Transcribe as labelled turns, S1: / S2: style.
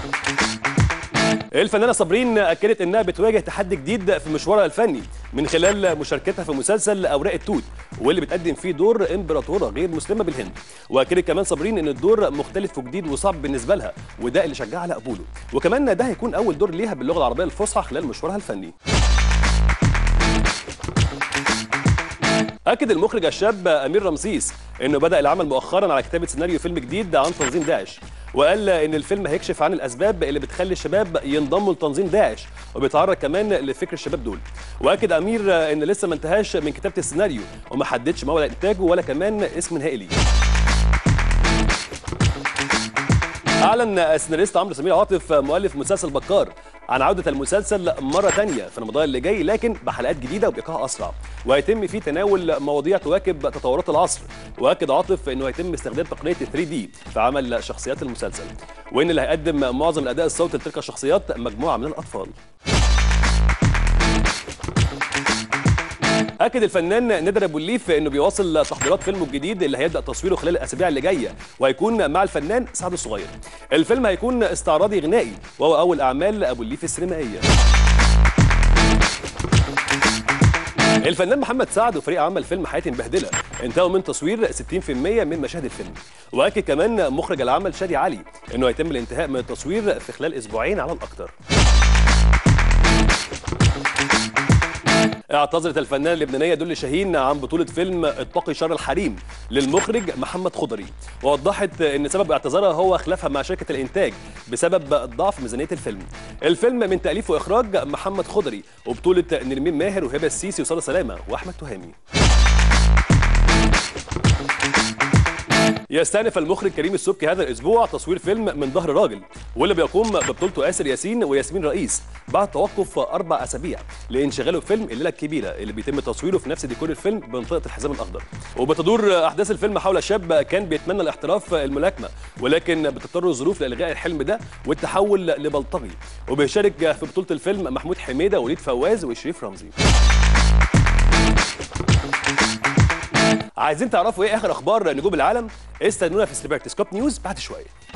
S1: الفنانه صابرين اكدت انها بتواجه تحدي جديد في مشوارها الفني من خلال مشاركتها في مسلسل اوراق التوت واللي بتقدم فيه دور امبراطوره غير مسلمه بالهند واكدت كمان صابرين ان الدور مختلف وجديد وصعب بالنسبه لها وده اللي شجعها على قبوله وكمان ده هيكون اول دور ليها باللغه العربيه الفصحى خلال مشوارها الفني أكد المخرج الشاب أمير رمسيس إنه بدأ العمل مؤخرا على كتابة سيناريو فيلم جديد عن تنظيم داعش وقال إن الفيلم هيكشف عن الأسباب اللي بتخلي الشباب ينضموا لتنظيم داعش وبيتعرض كمان لفكر الشباب دول وأكد أمير إن لسه ما انتهاش من كتابة السيناريو وما حددش موعد إنتاجه ولا كمان اسم نهائي ليه أعلن السيناريست عمرو سمير عاطف مؤلف مسلسل بكار عن عودة المسلسل مرة تانية في رمضان اللي جاي لكن بحلقات جديدة وبإيقاع أسرع وهيتم فيه تناول مواضيع تواكب تطورات العصر وأكد عاطف إنه هيتم استخدام تقنية 3 دي في عمل شخصيات المسلسل وإن اللي هيقدم معظم الأداء الصوتي لتلك الشخصيات مجموعة من الأطفال اكد الفنان ندر ابو الليف انه بيواصل تحضيرات فيلمه الجديد اللي هيبدا تصويره خلال الاسابيع اللي جايه وهيكون مع الفنان سعد الصغير الفيلم هيكون استعراضي غنائي وهو اول اعمال ابو الليف السينمائيه الفنان محمد سعد وفريق عمل فيلم حياتي مبهدله انتهوا من تصوير 60% من مشاهد الفيلم واكد كمان مخرج العمل شادي علي انه هيتم الانتهاء من التصوير في خلال اسبوعين على الاكثر اعتذرت الفنانه اللبنانيه دولي شاهين عن بطوله فيلم اتقي شر الحريم للمخرج محمد خضري ووضحت ان سبب اعتذارها هو خلافها مع شركه الانتاج بسبب ضعف ميزانيه الفيلم الفيلم من تاليف واخراج محمد خضري وبطوله نرمين ماهر وهبه السيسي وساره سلامه واحمد تهامي يستأنف المخرج كريم السبكي هذا الاسبوع تصوير فيلم من ظهر راجل واللي بيقوم ببطولته آسر ياسين وياسمين رئيس بعد توقف اربع اسابيع لانشغاله بفيلم الليله الكبيره اللي بيتم تصويره في نفس ديكور الفيلم بمنطقه الحزام الاخضر وبتدور احداث الفيلم حول شاب كان بيتمنى الاحتراف الملاكمه ولكن بتضطر الظروف لالغاء الحلم ده والتحول لبلطجي وبيشارك في بطوله الفيلم محمود حميده ووليد فواز وشريف رمزي عايزين تعرفوا ايه اخر اخبار نجوم العالم استنونا في سليبرتي سكوب نيوز بعد شويه